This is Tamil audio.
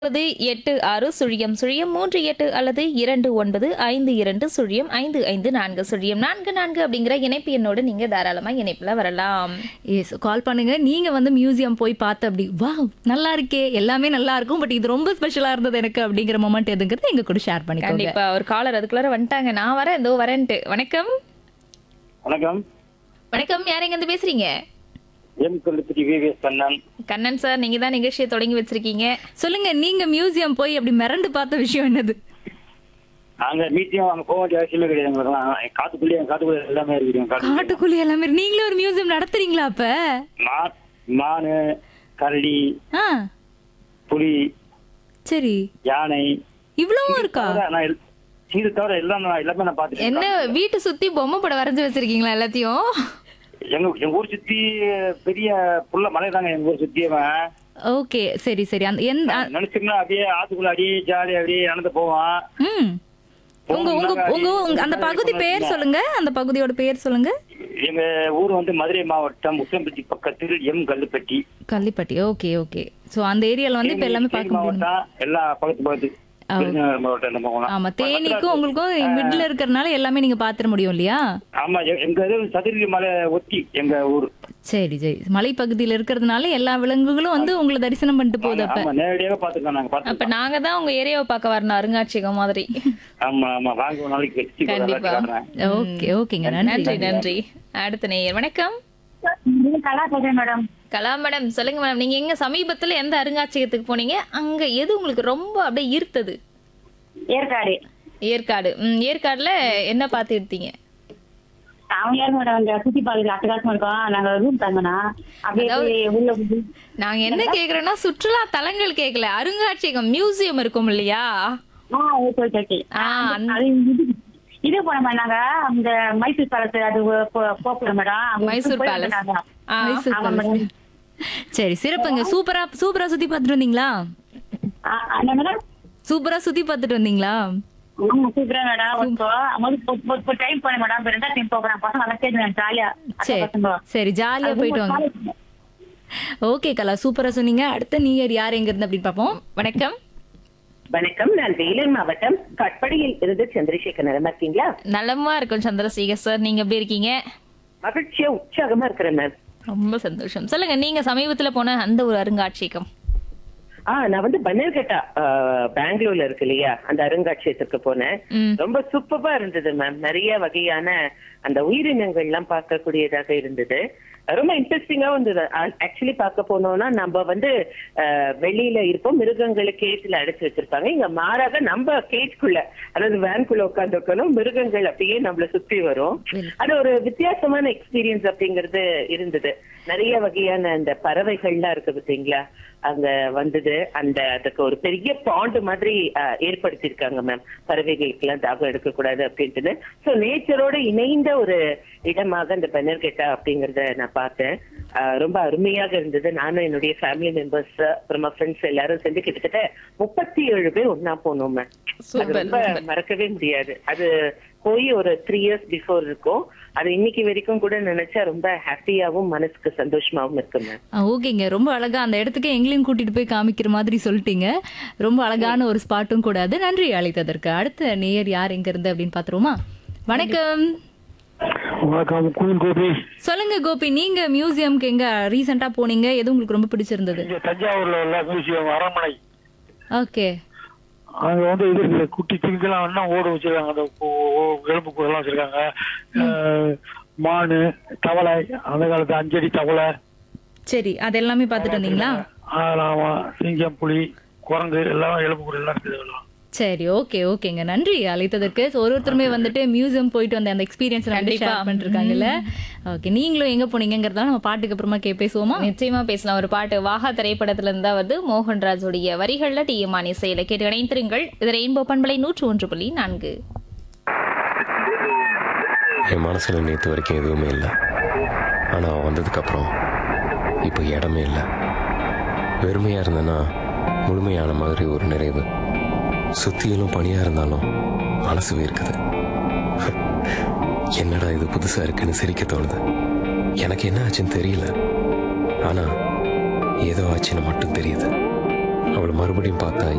அல்லது எட்டு ஆறு சுழியம் சுழியம் மூன்று எட்டு அல்லது இரண்டு ஒன்பது ஐந்து இரண்டு சுழியம் ஐந்து ஐந்து நான்கு சுழியம் நான்கு நான்கு அப்படிங்கிற இணைப்பு எண்ணோடு நீங்க தாராளமா இணைப்புல வரலாம் எஸ் கால் பண்ணுங்க நீங்க வந்து மியூசியம் போய் பார்த்து அப்படி வா நல்லா இருக்கே எல்லாமே நல்லா இருக்கும் பட் இது ரொம்ப ஸ்பெஷலா இருந்தது எனக்கு அப்படிங்கிற மொமெண்ட் எதுங்கிறது எங்க கூட ஷேர் பண்ணிக்கோங்க கண்டிப்பா ஒரு காலர் அதுக்குள்ளார வந்துட்டாங்க நான் வரேன் இதோ வரேன்ட்டு வணக்கம் வணக்கம் வணக்கம் யார் எங்க இருந்து பேசுறீங்க M Kollupatti VVS Kannan Kannan sir நீங்க தான் நிகழ்ச்சியை தொடங்கி வச்சிருக்கீங்க சொல்லுங்க நீங்க மியூசியம் போய் அப்படி மிரண்டு பார்த்த விஷயம் என்னது நாங்க மீட்டிங் அங்க போக வேண்டிய அவசியமே கிடையாது எங்களுக்குலாம் காட்டுக்குள்ளே காட்டுக்குள்ளே எல்லாமே இருக்குது காட்டு காட்டுக்குள்ளி எல்லாமே நீங்களும் ஒரு மியூசியம் நடத்துறீங்களா அப்ப மா மானு கரடி ஆ புலி சரி யானை இவ்வளவும் இருக்கா அதான் நான் எல்- இது தவிர எல்லாம் நான் எல்லாமே நான் பார்த்துட்டேன் என்ன வீட்டை சுத்தி பொம்மை படம் வரைஞ்சு வச்சிருக்கீங்களா எல்லாத்தையும் எங்க எங்க ஊர் சுத்தி பெரிய புள்ள மலை தாங்க எங்க ஊர் சுத்தியவன் ஓகே சரி சரி அந்த எந்த அ- நினைச்சோம்னா அப்படியே ஆத்துக்குள்ள அப்படியே ஜாலி அப்படியே நடந்து போவான் ம் உங்க உங்க உங்க உங்க அந்த பகுதி பேர் சொல்லுங்க அந்த பகுதியோட பேர் சொல்லுங்க எங்க ஊர் வந்து மதுரை மாவட்டம் உத்தம்பட்டி பக்கத்தில் M Kallupatti Kallipatti okay okay so அந்த ஏரியால வந்து இப்ப எல்லாமே தேனி பார்க்க முடியும் மாவட்டம் எல்லா பக்கத்து பக்கத்து விருதுநகர் மாவட்டம் நம்ம போகலாம். ஆமா தேனிக்கும் உங்களுக்கும் மிட்ல இருக்கறனால எல்லாமே நீங்க பாத்துற முடியும் இல்லையா ஆமா எ- எங்க இது சதுரகிரி மலை ஒட்டி எங்க ஊர் சரி சரி மலைப்பகுதியில இருக்கிறதுனால எல்லா விலங்குகளும் வந்து உங்களை தரிசனம் பண்ணிட்டு போகுது அப்ப ஆமா நேரடியாக பாத்துருக்கோம் நாங்க அப்ப பாத்துருக்கோம் நாங்க தான் உங்க ஏரியாவை பார்க்க வரணும் அருங்காட்சியகம் மாதிரி ஆமா ஆமா வாங்க ஒரு நாளைக்கு வச்சு கண்டிப்பா. காட்டுறேன் ஓகே ஓகேங்க நன்றி நன்றி நன்றி அடுத்த நேயர் வணக்கம் கலா பேசுறேன் மேடம் கலா மேடம் சொல்லுங்க மேடம் நீங்க எங்க சமீபத்துல எந்த அருங்காட்சியகத்துக்கு போனீங்க அங்க எது உங்களுக்கு ரொம்ப அப்படியே ஈர்த்தது ஏற்காடு ஏற்காடு ம், ஏற்காடுல என்ன பார்த்து எடுத்தீங்க அவங்க யாரும் மேடம் இந்த சுத்தி பார்க்கறது அட்டகாசமா இருக்கும் நாங்க ரூம் தங்கினா அப்படியே அதாவது- போய் உள்ள போய் நாங்க என்ன கேக்குறோம்னா சுற்றுலா தலங்கள் கேட்கல அருங்காட்சியகம் மியூசியம் இருக்கும் இல்லையா ஆ ஓகே ஓகே ஓகே ஆ, அந்த- அது இது- இது போனோம் நாங்க அந்த மைசூர் பேலஸ் அது போக்குறோம் மேடம் அங்க மைசூர் போய் பேலஸ் வந்தாங்க. ஆ, மைசூர் ஆமா பேலஸ். மேடம் சரி சிறப்புங்க சூப்பரா சூப்பரா சுத்தி பார்த்துட்டு வந்தீங்களா ஆ, என்ன மேடம் சூப்பரா சுத்தி பார்த்துட்டு வந்தீங்களா ஆமா சூப்பரா மேடம் இப்போ டைம் போனேன் மேடம் இப்ப ரெண்டாவது டைம் போகிறேன் பசங்க நல்லா கேட்டு ஜாலியா சரி சரி ஜாலியா போயிட்டு வாங்க ஓகே கலா சூப்பரா சொன்னீங்க அடுத்த நியர் யார் எங்க இருந்து அப்படின்னு பார்ப்போம் வணக்கம் வணக்கம் நான் வேலூர் மாவட்டம் கட்படியில் இருந்து சந்திரசேகர் நலமா இருக்கீங்களா நலமா இருக்கும் சந்திரசேகர் சார் நீங்க எப்படி இருக்கீங்க மகிழ்ச்சியா உற்சாகமா இருக்கிறேன் மேம் ரொம்ப சந்தோஷம் சொல்லுங்க நீங்க சமீபத்துல போன அந்த ஒரு அருங்காட்சியகம் ஆ நான் வந்து பன்னர்கட்டா பெங்களூர்ல இருக்கு இல்லையா அந்த அருங்காட்சியகத்துக்கு போனேன் ம். ரொம்ப சூப்பரா இருந்தது மேம் நிறைய வகையான அந்த உயிரினங்கள் எல்லாம் பார்க்கக்கூடியதாக இருந்தது ரொம்ப இன்ட்ரெஸ்டிங்காவும் இருந்தது ஆக்சுவலி பார்க்க போனோம்னா நம்ம வந்து அஹ், வெளியில இருப்போம் மிருகங்களை கேஜ்ல அடைச்சு வச்சிருப்பாங்க இங்க மாறாக நம்ம கேஜ்குள்ள அதாவது வேன்குள்ள உட்கார்ந்து இருக்கணும் மிருகங்கள் அப்படியே நம்மள சுத்தி வரும் அது ஒரு வித்தியாசமான எக்ஸ்பீரியன்ஸ் அப்படிங்கிறது இருந்தது நிறைய வகையான அந்த பறவைகள்லாம் இருக்கு பாத்தீங்களா அங்க வந்தது அந்த அதுக்கு ஒரு பெரிய பாண்டு மாதிரி அஹ், ஏற்படுத்தியிருக்காங்க மேம் பறவைகளுக்கெல்லாம் தாகம் எடுக்கக்கூடாது அப்படின்ட்டு சோ நேச்சரோட இணைந்த ஒரு இடமாக அந்த பெனர்கெட்டா அப்படிங்கறத நான் பார்த்தேன் அஹ், ரொம்ப அருமையாக இருந்தது நானும் என்னுடைய ஃபேமிலி மெம்பர்ஸ் அப்புறமா ஃப்ரெண்ட்ஸ் எல்லாரும் சேர்ந்து கிட்டத்தட்ட முப்பத்தி ஏழு பேர் ஒன்னா போனோம் மேம் அது Super, ரொம்ப மறக்கவே முடியாது அது போய் ஒரு த்ரீ இயர்ஸ் பிஃபோர் இருக்கும் அது இன்னைக்கு வரைக்கும் கூட நினைச்சா ரொம்ப ஹாப்பியாவும் மனசுக்கு சந்தோஷமாவும் இருக்கு மேம் ஆ, ஓகேங்க ரொம்ப அழகா அந்த இடத்துக்கு எங்களையும் கூட்டிட்டு போய் காமிக்கிற மாதிரி சொல்லிட்டீங்க ரொம்ப அழகான ஒரு ஸ்பாட்டும் கூட அது நன்றி அழைத்ததற்கு அடுத்த நேயர் யார் எங்க இருந்து அப்படின்னு பாத்துருவோமா வணக்கம் வணக்கம் குயின் கோபி சொல்லுங்க கோபி நீங்க மியூசியம்க்கு எங்க ரீசெண்டா போனீங்க எது உங்களுக்கு ரொம்ப பிடிச்சிருந்தது இங்க தஞ்சாவூர்ல உள்ள மியூசியம் அரண்மனை ஓகே அங்க வந்து இது இருக்குது குட்டி திங்கெல்லாம் வேணா ஓட வச்சிருக்காங்க அந்த ஓ- ஓ- எலும்பு கூடலாம் வச்சிருக்காங்க அஹ், மானு தவளை அந்த காலத்து அஞ்சடி தவளை சரி அது எல்லாமே பார்த்துட்டு வந்தீங்களா அதெல்லாம் ஆமா, சிங்கம் புலி குரங்கு எல்லாம் எலும்பு கூட எல்லாம் இருக்குது எல்லாம் சரி ஓகே ஓகேங்க நன்றி அழைத்ததற்கு So, ஒரு ஒருத்தருமே வந்துட்டு மியூசியம் போயிட்டு வந்த அந்த எக்ஸ்பீரியன்ஸ் கண்டிப்பா. ஷேர் பண்ணிருக்காங்கல்ல ஓகே நீங்களும் எங்க போனீங்கிறதால நம்ம பாட்டுக்கு அப்புறமா கே பேசுவோமா நிச்சயமா பேசலாம் ஒரு பாட்டு வாகா திரைப்படத்துல இருந்தா வந்து மோகன்ராஜுடைய வரிகள்ல டி எம் இசையில கேட்டு இணைந்திருங்கள் இது ரெயின்போ பண்பலை நூற்று ஒன்று புள்ளி நான்கு என் மனசில் நேற்று வரைக்கும் எதுவுமே இல்லை ஆனால் அவன் வந்ததுக்கப்புறம் இப்போ இடமே இல்லை வெறுமையாக இருந்தேன்னா முழுமையான மாதிரி ஒரு நிறைவு சுத்தியிலும் பனியாக இருந்தாலும் மனசு இருக்குது என்னடா இது புதுசாக இருக்குன்னு சிரிக்க தோணுது எனக்கு என்ன ஆச்சுன்னு தெரியல ஆனால் ஏதோ ஆச்சுன்னு மட்டும் தெரியுது அவளை மறுபடியும் பார்த்தா